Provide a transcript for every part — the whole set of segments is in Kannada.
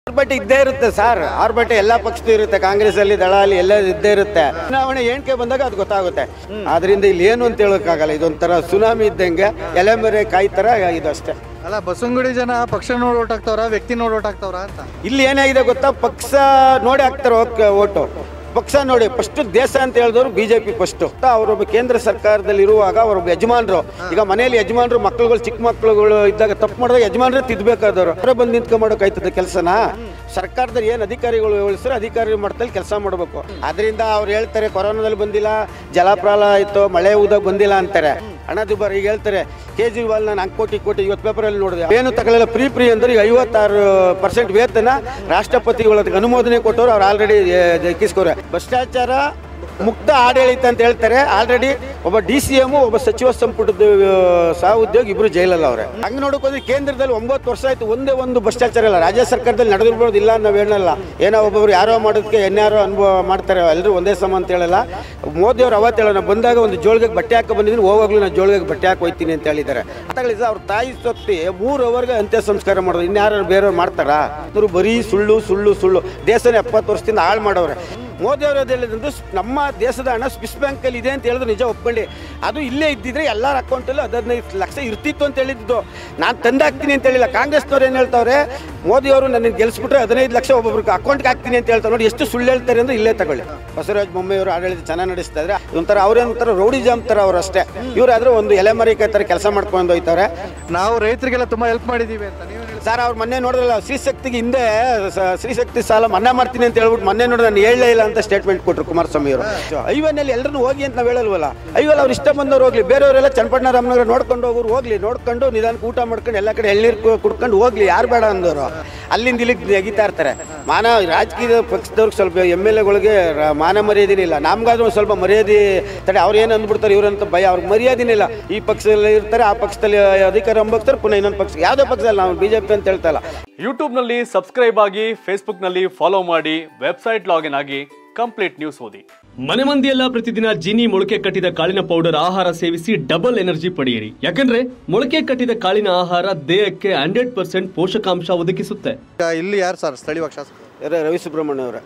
ಆರ್ಭಟ ಇದ್ದೇ ಇರುತ್ತೆ ಸರ್ ಆರ್ಭಟ ಎಲ್ಲ ಪಕ್ಷದ್ದು ಇರುತ್ತೆ ಕಾಂಗ್ರೆಸ್ ಅಲ್ಲಿ ದಳ ಅಲ್ಲಿ ಎಲ್ಲ ಇದ್ದೇ ಇರುತ್ತೆ ಚುನಾವಣೆ ಏಣಿಕೆ ಬಂದಾಗ ಅದು ಗೊತ್ತಾಗುತ್ತೆ ಆದ್ರಿಂದ ಇಲ್ಲಿ ಏನು ಅಂತ ಹೇಳೋಕ್ಕಾಗಲ್ಲ ಇದೊಂಥರ ಸುನಾಮಿ ಇದ್ದಂಗೆ ಎಲೆ ಮರೆ ಕಾಯಿ ತರ ಇದು ಅಷ್ಟೇ ಅಲ್ಲ ಬಸವನಗುಡಿ ಜನ ಪಕ್ಷ ನೋಡಿ ಓಟ್ ಹಾಕ್ತವ್ರ ವ್ಯಕ್ತಿ ನೋಡಿ ಓಟ್ ಹಾಕ್ತವ್ರ ಅಂತ ಇಲ್ಲಿ ಏನಾಗಿದೆ ಗೊತ್ತಾ ಪಕ್ಷ ನೋಡಿ ಹಾಕ್ತಾರೆ ಓಟು ಪಕ್ಷ ನೋಡಿ ಫಸ್ಟ್ ದೇಶ ಅಂತ ಹೇಳಿದವರು ಬಿಜೆಪಿ ಫಸ್ಟ್ ಅವರೊಬ್ಬ ಕೇಂದ್ರ ಸರ್ಕಾರದಲ್ಲಿ ಇರುವಾಗ ಅವರೊಬ್ಬ ಯಜಮಾನರು ಈಗ ಮನೆಯಲ್ಲಿ ಯಜಮಾನರು ಮಕ್ಕಳುಗಳು ಚಿಕ್ಕ ಮಕ್ಕಳುಗಳು ಇದ್ದಾಗ ತಪ್ಪು ಮಾಡಿದಾಗ ಯಜಮಾನರೇ ತಿದ್ದಬೇಕಾದವರು ಅವರೇ ಬಂದು ನಿಂತ್ಕೊಂಡ್ಮಾಡೋಕಾಯ್ತದೆ ಕೆಲಸನ ಸರ್ಕಾರದಲ್ಲಿ ಏನು ಅಧಿಕಾರಿಗಳು ಹೇಳಿಸ್ರೆ ಅಧಿಕಾರಿ ಮಟ್ಟದಲ್ಲಿ ಕೆಲಸ ಮಾಡಬೇಕು ಅದರಿಂದ ಅವ್ರು ಹೇಳ್ತಾರೆ ಕೊರೋನಾದಲ್ಲಿ ಬಂದಿಲ್ಲ ಜಲಪ್ರಾಲ ಆಯಿತು ಮಳೆ ಉದಾಗ ಬಂದಿಲ್ಲ ಅಂತಾರೆ ಹಣ ದುಬಾರಿ ಈಗ ಹೇಳ್ತಾರೆ ಕೇಜ್ರಿವಾಲ್ ನಾನು ನಾಲ್ಕು ಕೋಟಿ ಕೋಟಿ ಇವತ್ತು ಪೇಪರಲ್ಲಿ ನೋಡಿದೆ ಏನು ತಗೊಳ್ಳಲ್ಲ ಫ್ರೀ ಫ್ರೀ ಅಂದ್ರೆ ಈಗ ಐವತ್ತಾರು ಪರ್ಸೆಂಟ್ ವೇತನ ರಾಷ್ಟ್ರಪತಿಗಳು ಅದಕ್ಕೆ ಅನುಮೋದನೆ ಕೊಟ್ಟವರು ಅವ್ರು ಆಲ್ರೆಡಿ ದಕ್ಕಿಸ್ಕೋರೆ ಭ್ರಷ್ಟಾಚಾರ ಮುಕ್ತ ಆಡಳಿತ ಅಂತ ಹೇಳ್ತಾರೆ ಆಲ್ರೆಡಿ ಒಬ್ಬ ಡಿ ಸಿ ಎಮ್ ಒಬ್ಬ ಸಚಿವ ಸಂಪುಟದ ಆ, ಸಹ ಉದ್ಯೋಗಿ ಇಬ್ರು ಜೈಲಲ್ಲ ಅವ್ರೆ ಹಂಗ್ ನೋಡಕ್ ಹೋದ್ರೆ ಕೇಂದ್ರದಲ್ಲಿ ಒಂಬತ್ತು ವರ್ಷ ಆಯ್ತು ಒಂದೇ ಒಂದು ಭ್ರಷ್ಟಾಚಾರ ಇಲ್ಲ ರಾಜ್ಯ ಸರ್ಕಾರದಲ್ಲಿ ನಡೆದಿರ್ಬೋದು ಇಲ್ಲ ನಾವು ಹೇಳಲ್ಲ ಏನೋ ಒಬ್ಬೊಬ್ರು ಯಾರೋ ಮಾಡೋದಕ್ಕೆ ಎನ್ಯಾರೋ ಅನುಭವ ಮಾಡ್ತಾರೆ ಎಲ್ಲರೂ ಒಂದೇ ಸಮ ಅಂತ ಹೇಳಲ್ಲ ಮೋದಿ ಅವರು ಅವತ್ತು ಹೇಳೋಣ ಬಂದಾಗ ಒಂದು ಜೋಳಿಗೆ ಬಟ್ಟೆ ಹಾಕಿ ಬಂದಿದ್ದೀನಿ ಹೋಗೋಗ್ಲು ನಾನು ಜೋಳಿಗೆ ಬಟ್ಟೆ ಹಾಕಿ ಹೋಯ್ತೀನಿ ಅಂತ ಹೇಳಿದ್ದಾರೆ ತಗೊಳ್ಳಿ ಅವ್ರ ತಾಯಿ ಸೊತ್ತಿ ಮೂರು ಅವರ್ಗೆ ಅಂತ್ಯ ಸಂಸ್ಕಾರ ಮಾಡೋದು ಇನ್ಯಾರು ಬೇರೆಯವ್ರು ಮಾಡ್ತಾರಾ ಇವರು ಬರೀ ಸುಳ್ಳು ಸುಳ್ಳು ಸುಳ್ಳು ದೇಶನ ಎಪ್ಪತ್ತು ವರ್ಷದಿಂದ ಹಾಳು ಮಾಡೋರೆ ಮೋದಿ ಅವರು ಅದು ಹೇಳಿದ್ರು ನಮ್ಮ ದೇಶದ ಹಣ ಸ್ವಿಸ್ ಬ್ಯಾಂಕಲ್ಲಿ ಇದೆ ಅಂತ ಹೇಳಿದ್ರು ನಿಜ ಒಪ್ಕೊಳ್ಳಿ ಅದು ಇಲ್ಲೇ ಇದ್ದಿದ್ರೆ ಎಲ್ಲರ ಅಕೌಂಟಲ್ಲೂ ಹದಿನೈದು ಲಕ್ಷ ಇರ್ತಿತ್ತು ಅಂತ ಹೇಳಿದ್ದು ನಾನು ತಂದಾಕ್ತೀನಿ ಅಂತ ಹೇಳಿಲ್ಲ ಕಾಂಗ್ರೆಸ್ನವ್ರು ಏನು ಹೇಳ್ತಾವ್ರೆ ಮೋದಿ ಅವರು ನನಗೆ ಗೆಲ್ಸ್ಬಿಟ್ರೆ ಹದಿನೈದು ಲಕ್ಷ ಒಬ್ಬೊಬ್ರಿಗೆ ಅಕೌಂಟ್ಗೆ ಹಾಕ್ತೀನಿ ಅಂತ ಹೇಳ್ತಾರೆ ನೋಡಿ ಎಷ್ಟು ಸುಳ್ಳು ಹೇಳ್ತಾರೆ ಅಂದ್ರೆ ಇಲ್ಲೇ ತಗೊಳ್ಳಿ ಬಸವರಾಜ ಬೊಮ್ಮೆಯವರು ಆಡಳಿತ ಚೆನ್ನಾಗಿ ನಡೆಸ್ತಾ ಇದ್ರೆ ಒಂಥರ ಅವ್ರೇನಂತಾರ ರೌಡಿ ಜಾಮ್ ಥರ ಅವ್ರು ಅಷ್ಟೇ ಇವರಾದ್ರೆ ಒಂದು ಎಲೆಮರಿಕಾಯಿ ಥರ ಕೆಲಸ ಮಾಡ್ಕೊಂಡು ಹೋಯ್ತವ್ರೆ ನಾವು ರೈತರಿಗೆಲ್ಲ ತುಂಬಾ ಹೆಲ್ಪ್ ಮಾಡಿದೀವಿ ಅಂತ ನೀವು ಸರ್ ಅವ್ರು ಮೊನ್ನೆ ನೋಡಿದ್ರಲ್ಲ ಶ್ರೀಶಕ್ತಿಗೆ ಹಿಂದೆ ಸ- ಶ್ರೀಶಕ್ತಿ ಸಾಲ ಮನ್ನಾ ಮಾಡ್ತೀನಿ ಅಂತ ಹೇಳ್ಬಿಟ್ಟು ಮೊನ್ನೆ ನೋಡಿ ನಾನು ಹೇಳಲೇ ಇಲ್ಲ ಅಂತ ಸ್ಟೇಟ್ಮೆಂಟ್ ಕೊಟ್ಟರು ಕುಮಾರಸ್ವಾಮಿ ಅವರು ಐವನಲ್ಲಿ ಎಲ್ಲರನ್ನು ಹೋಗಿ ಅಂತ ನಾವು ಹೇಳಲ್ವಲ್ಲ ಐವಲ್ಲಿ ಅವ್ರು ಇಷ್ಟ ಬಂದವ್ರು ಹೋಗ್ಲಿ ಬೇರೆಯವರೆಲ್ಲ ಚನ್ನಪಟ್ಟಣ ರಾಮನಗರ ನೋಡ್ಕೊಂಡು ಹೋಗೋರು ಹೋಗ್ಲಿ ನೋಡ್ಕೊಂಡು ನಿಧಾನಕ್ಕೆ ಊಟ ಮಾಡ್ಕೊಂಡು ಎಲ್ಲ ಕಡೆ ಎಳ್ನೀರು ಕುಡ್ಕೊಂಡು ಹೋಗ್ಲಿ ಯಾರು ಬೇಡ ಅಂದವರು ಅಲ್ಲಿಂದ ಇಲ್ಲಿಗೆ ನೆಗಿತಾ ಇರ್ತಾರೆ ಮಾನ ರಾಜಕೀಯ ಪಕ್ಷದವ್ರಿಗೆ ಸ್ವಲ್ಪ ಎಮ್ ಎಲ್ ಎಗಳಿಗೆ ಮಾನ ಮರ್ಯಾದೆನೇ ಇಲ್ಲ ನಮ್ಗಾದ್ರೂ ಒಂದು ಸ್ವಲ್ಪ ಮರ್ಯಾದೆ ತಡೆ ಅವ್ರು ಏನು ಅಂದ್ಬಿಡ್ತಾರೆ ಇವ್ರಂತ ಭಯ ಅವ್ರಿಗೆ ಮರ್ಯಾದೆನೇ ಇಲ್ಲ ಈ ಪಕ್ಷದಲ್ಲಿ ಇರ್ತಾರೆ ಆ ಪಕ್ಷದಲ್ಲಿ ಅಧಿಕಾರ ಅಂಬಕ್ತಾರೆ ಪುನಃ ಇನ್ನೊಂದು ಪಕ್ಷ ಯಾವುದೇ ಪಕ್ಷದಲ್ಲಿ ನಾವು ಬಿಜೆಪಿ ಅಂತ ಹೇಳ್ತಾ ಇಲ್ಲ ಯೂಟ್ಯೂಬ್ನಲ್ಲಿ ಸಬ್ಸ್ಕ್ರೈಬ್ ಆಗಿ ಫೇಸ್ಬುಕ್ನಲ್ಲಿ ಫಾಲೋ ಮಾಡಿ ವೆಬ್ಸೈಟ್ ಲಾಗಿನ್ ಆಗಿ ಕಂಪ್ಲೀಟ್ ನ್ಯೂಸ್ ಓದಿ ಮನೆ ಮಂದಿಯೆಲ್ಲ ಪ್ರತಿದಿನ ಜೀನಿ ಮೊಳಕೆ ಕಟ್ಟಿದ ಕಾಳಿನ ಪೌಡರ್ ಆಹಾರ ಸೇವಿಸಿ ಡಬಲ್ ಎನರ್ಜಿ ಪಡೆಯಿರಿ ಯಾಕಂದ್ರೆ ಮೊಳಕೆ ಕಟ್ಟಿದ ಕಾಳಿನ ಆಹಾರ ದೇಹಕ್ಕೆ ಹಂಡ್ರೆಡ್ ಪರ್ಸೆಂಟ್ ಪೋಷಕಾಂಶ ಒದಗಿಸುತ್ತೆ ಈಗ ಇಲ್ಲಿ ಯಾರು ಸರ್ ಸ್ಥಳೀಯ ಶಾಸಕರು ಯಾರು ರವಿ ಸುಬ್ರಹ್ಮಣ್ಯ ಅವರ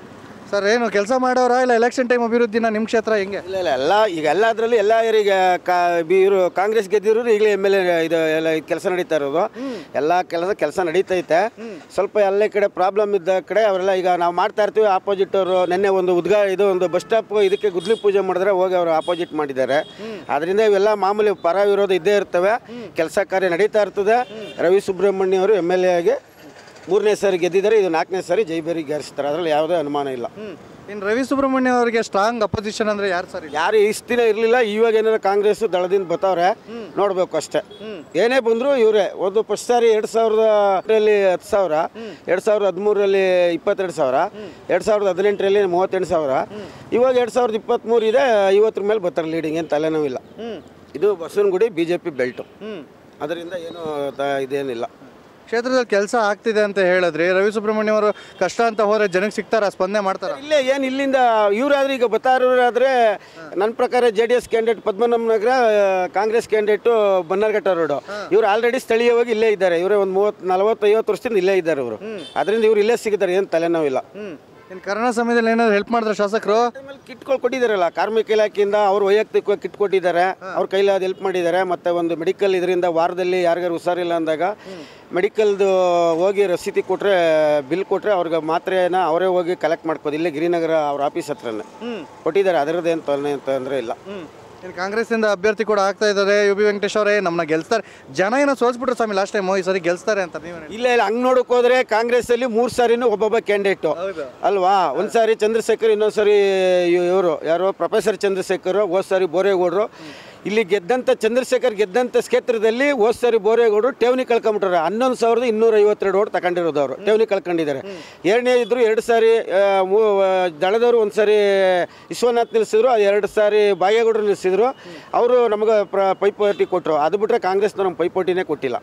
ಸರ್ ಏನು ಕೆಲಸ ಮಾಡೋರಾ ಇಲ್ಲ ಎಲೆಕ್ಷನ್ ಟೈಮ್ ಅಭಿವೃದ್ಧಿನ ನಿಮ್ಮ ಕ್ಷೇತ್ರ ಹೆಂಗೆ ಇಲ್ಲ ಇಲ್ಲ ಎಲ್ಲ ಈಗ ಎಲ್ಲದರಲ್ಲೂ ಎಲ್ಲ ಈಗ ಕಾ ಬಿ- ಇವರು ಕಾಂಗ್ರೆಸ್ ಗೆದ್ದಿರೋರು ಈಗಲೇ ಎಮ್ ಎಲ್ ಎ ಇದು ಎಲ್ಲ ಕೆಲಸ ನಡೀತಾ ಇರೋದು ಎಲ್ಲ ಕೆಲಸ ಕೆಲಸ ನಡೀತೈತೆ ಸ್ವಲ್ಪ ಎಲ್ಲ ಕಡೆ ಪ್ರಾಬ್ಲಮ್ ಇದ್ದ ಕಡೆ ಅವರೆಲ್ಲ ಈಗ ನಾವು ಮಾಡ್ತಾ ಇರ್ತೀವಿ ಆಪೋಸಿಟ್ ಅವರು ನಿನ್ನೆ ಒಂದು ಉದ್ಘಾ ಇದು ಒಂದು ಬಸ್ ಸ್ಟಾಪ್ ಇದಕ್ಕೆ ಗುದ್ಲಿ ಪೂಜೆ ಮಾಡಿದ್ರೆ ಹೋಗಿ ಅವರು ಆಪೋಸಿಟ್ ಮಾಡಿದ್ದಾರೆ ಅದರಿಂದ ಇವೆಲ್ಲ ಮಾಮೂಲಿ ಪರ ವಿರೋಧ ಇದ್ದೇ ಇರ್ತವೆ ಕೆಲಸ ಕಾರ್ಯ ನಡೀತಾ ಇರ್ತದೆ ರವಿ ಸುಬ್ರಹ್ಮಣ್ಯ ಅವರು ಎಮ್ ಎಲ್ ಎ ಆಗಿ ಮೂರನೇ ಸಾರಿ ಗೆದ್ದಿದ್ದಾರೆ ಇದು ನಾಲ್ಕನೇ ಸಾರಿ ಜೈಬೇರಿ ಗೆಲ್ಲಿಸ್ತಾರೆ ಅದರಲ್ಲಿ ಯಾವುದೇ ಅನುಮಾನ ಇಲ್ಲ ಇನ್ನು ರವಿ ಸುಬ್ರಹ್ಮಣ್ಯ ಅವರಿಗೆ ಸ್ಟ್ರಾಂಗ್ ಅಪೋಸಿಷನ್ ಅಂದ್ರೆ ಯಾರು ಸರ್ ಇಲ್ಲಿ? ಯಾರು ಇಷ್ಟು ದಿನ ಇರಲಿಲ್ಲ ಇವಾಗ ಏನಾರ ಕಾಂಗ್ರೆಸ್ ದಳದಿಂದ ಬತ್ತವ್ರೆ ನೋಡ್ಬೇಕು ಅಷ್ಟೇ ಏನೇ ಬಂದ್ರು ಇವರೇ ಒಂದು ಫಸ್ಟ್ ಸಾರಿ ಎರಡ್ ಸಾವಿರದ ಹತ್ತರಲ್ಲಿ ಹತ್ತು ಸಾವಿರ ಎರಡ್ ಸಾವಿರದ ಹದಿಮೂರರಲ್ಲಿ ಇಪ್ಪತ್ತೆರಡು ಸಾವಿರ ಎರಡ್ ಸಾವಿರದ ಹದಿನೆಂಟರಲ್ಲಿ ಮೂವತ್ತೆಂಟು ಸಾವಿರ ಇವಾಗ ಎರಡ್ ಸಾವಿರದ ಇಪ್ಪತ್ತ್ಮೂರು ಇದೆ ಐವತ್ತರ ಮೇಲೆ ಬರ್ತಾರೆ ಲೀಡಿಂಗ್ ಏನು ತಲೆನೋವಿಲ್ಲ ಇದು Basavanagudi B J P belt ಅದರಿಂದ ಏನು ತ- ಇದೇನಿಲ್ಲ ಕ್ಷೇತ್ರದಲ್ಲಿ ಕೆಲಸ ಆಗ್ತಿದೆ ಅಂತ ಹೇಳಿದ್ರಿ ರವಿ ಸುಬ್ರಹ್ಮಣ್ಯ ಅವರು ಕಷ್ಟ ಅಂತ ಹೋದ್ರೆ ಜನಕ್ಕೆ ಸಿಗ್ತಾರ ಸ್ಪಂದನೆ ಮಾಡ್ತಾರ ಇಲ್ಲೇ ಏನು ಇಲ್ಲಿಂದ ಇವರಾದ್ರೆ ಈಗ ಬತ್ತಾರವರಾದ್ರೆ ನನ್ನ ಪ್ರಕಾರ J D S candidate Padmanabha Nagar ಆ, ಕಾಂಗ್ರೆಸ್ ಕ್ಯಾಂಡಿಡೇಟು ಬನ್ನರ್ಘಟ್ಟ ರೋಡು ಇವರು ಆಲ್ರೆಡಿ ಸ್ಥಳೀಯವಾಗಿ ಇಲ್ಲೇ ಇದ್ದಾರೆ ಇವರೇ ಒಂದು ಮೂವತ್ತು ನಲವತ್ತು ಐವತ್ತು ವರ್ಷದಿಂದ ಇಲ್ಲೇ ಇದ್ದಾರೆ ಇವರು ಅದರಿಂದ ಇವ್ರು ಇಲ್ಲೇ ಸಿಗಿದ್ದಾರೆ ಏನು ತಲೆನೋವಿಲ್ಲ ಇನ್ನು ಕರೋನಾ ಸಮಯದಲ್ಲಿ ಏನಾದ್ರು ಹೆಲ್ಪ್ ಮಾಡಿದ್ರ ಶಾಸಕರು ಆಮೇಲೆ ಕಿಟ್ಗಳು ಕೊಟ್ಟಿದ್ದಾರಲ್ಲ ಕಾರ್ಮಿಕ ಇಲಾಖೆಯಿಂದ ಅವ್ರು ವೈಯಕ್ತಿಕವಾಗಿ ಕಿಟ್ ಕೊಟ್ಟಿದ್ದಾರೆ ಅವ್ರ ಕೈಲಾದ ಹೆಲ್ಪ್ ಮಾಡಿದ್ದಾರೆ ಮತ್ತೆ ಒಂದು ಮೆಡಿಕಲ್ ಇದರಿಂದ ವಾರದಲ್ಲಿ ಯಾರಿಗಾರು ಹುಷಾರಿಲ್ಲ ಅಂದಾಗ ಮೆಡಿಕಲ್ದು ಹೋಗಿ ರಸೀದಿ ಕೊಟ್ಟರೆ ಬಿಲ್ ಕೊಟ್ಟರೆ ಅವ್ರಿಗೆ ಮಾತ್ರೆನ ಅವರೇ ಹೋಗಿ ಕಲೆಕ್ಟ್ ಮಾಡ್ಕೋದು ಇಲ್ಲೇ ಗಿರಿನಗರ ಅವ್ರ ಆಫೀಸ್ ಹತ್ರನೇ ಕೊಟ್ಟಿದ್ದಾರೆ ಅದರದ್ದೇನು ತೊಂದರೆ ತೊಂದರೆ ಇಲ್ಲ ಇನ್ನು ಕಾಂಗ್ರೆಸ್ಸಿಂದ ಅಭ್ಯರ್ಥಿ ಕೂಡ ಆಗ್ತಾ ಇದ್ದಾರೆ ಯು ಬಿ ವೆಂಕಟೇಶ್ ಅವರೇ ನಮ್ಮನ್ನ ಗೆಲ್ಸ್ತಾರೆ ಜನ ಏನೋ ಸೋಲ್ಸ್ಬಿಟ್ರು ಸ್ವಾಮಿ ಲಾಸ್ಟ್ ಟೈಮ್ ಈ ಸರಿ ಗೆಲ್ಸ್ತಾರೆ ಅಂತ ನೀವು ಇಲ್ಲ ಇಲ್ಲ ಹಂಗ್ ನೋಡಕ್ ಹೋದ್ರೆ ಕಾಂಗ್ರೆಸ್ ಅಲ್ಲಿ ಮೂರ್ ಸಾರಿನೂ ಒಬ್ಬೊಬ್ಬ ಕ್ಯಾಂಡಿಡೇಟ್ ಅಲ್ವಾ ಒಂದ್ ಸಾರಿ ಚಂದ್ರಶೇಖರ್ ಇನ್ನೊಂದ್ ಸಾರಿ ಇವರು ಯಾರೋ ಪ್ರೊಫೆಸರ್ ಚಂದ್ರಶೇಖರ್ ಹೋದ್ ಸಾರಿ ಬೋರೇಗೌಡರು ಇಲ್ಲಿ ಗೆದ್ದಂತ ಚಂದ್ರಶೇಖರ್ ಗೆದ್ದಂತ ಕ್ಷೇತ್ರದಲ್ಲಿ ಹೋದ್ ಸಾರಿ ಬೋರೇಗೌಡರು ಠೇವಣಿ ಕಳ್ಕೊಂಬಿಟ್ರೆ ಹನ್ನೊಂದು ಸಾವಿರದ ಇನ್ನೂರ ಐವತ್ತೆರಡು ಓಟ್ ತಗೊಂಡಿರೋದು ಅವರು ಠೇವಣಿ ಕಳ್ಕೊಂಡಿದ್ದಾರೆ ಎರಡನೇ ಇದ್ರು ಎರಡು ಸಾರಿ ಆ, ಮೂ- ಆ, ದಳದವರು ಒಂದು ಸಾರಿ ವಿಶ್ವನಾಥ್ ನಿಲ್ಲಿಸಿದ್ರು ಅದು ಎರಡು ಸಾರಿ ಬಾಗೇಗೌಡರು ನಿಲ್ಲಿಸಿದ್ರು ಅವರು ನಮಗೆ ಪ್ರ ಪೈಪೋಟಿ ಕೊಟ್ಟರು ಅದು ಬಿಟ್ರೆ ಕಾಂಗ್ರೆಸ್ನ ನಮ್ಮ ಪೈಪೋಟಿನೇ ಕೊಟ್ಟಿಲ್ಲ